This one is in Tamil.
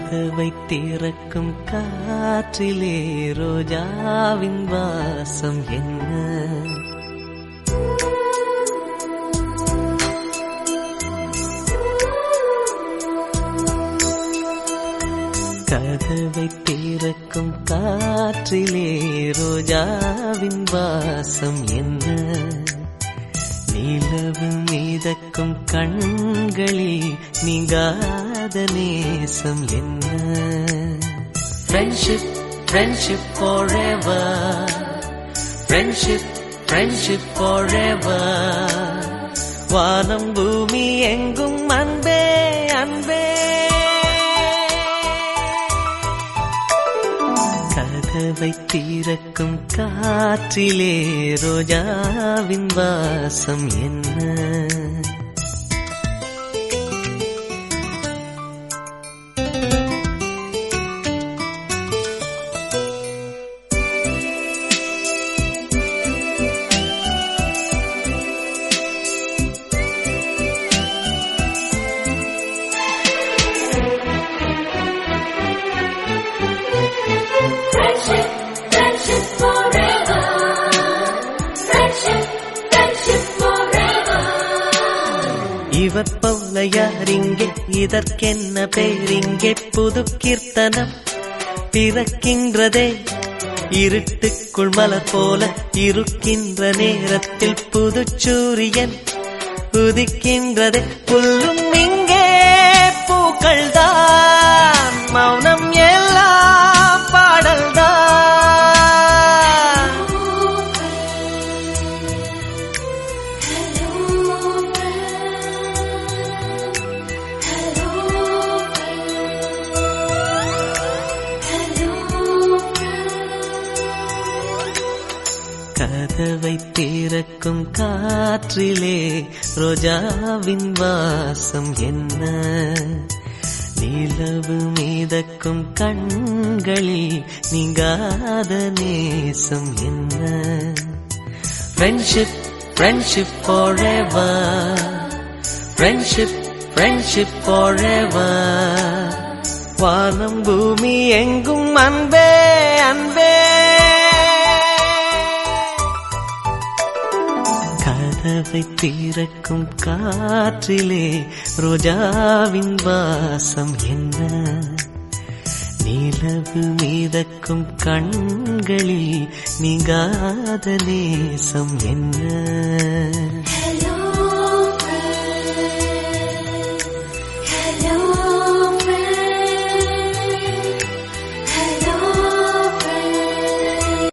கதவை திறக்கும் காற்றிலே ரோஜாவின் வாசம் என்ன கதவை திறக்கும் காற்றிலே ரோஜாவின் வாசம் என்ன நிலவு மீதக்கும் கண்களில் நீங்காத நேசம் என்ன friendship friendship forever friendship friendship forever வானம் பூமி எங்கும் அன்பே அன்பே கதவை திறக்கும் காற்றிலே ரோஜாவின் வாசம் என்ன Friendship, friendship forever. Friendship, friendship forever. இவர் போல யாரிங்கே இதற்கென்ன பேரிங்கே புது கீர்த்தனம் பிறக்கின்றதே இருட்டுக்குள் மலர் போல இருக்கின்ற நேரத்தில் புது சூரியன் உதிக்கின்றதே புல்லும் இங்கே பூக்கள் தான் மௌனம் எல்லாம் பாடல்தான் கதவை திறக்கும் காற்றிலே ரோஜாவின் வாசம் என்ன நிலவு மீதக்கும் கண்களில் நீங்காத நேசம் என்ன friendship friendship forever friendship friendship forever வானம் பூமி எங்கும் அன்பே அன்பே கதவை திறக்கும் காற்றிலே ரோஜாவின் வாசம் என்ன நிலவு மீதக்கும் கண்களில் நீங்காத நேசம் என்ன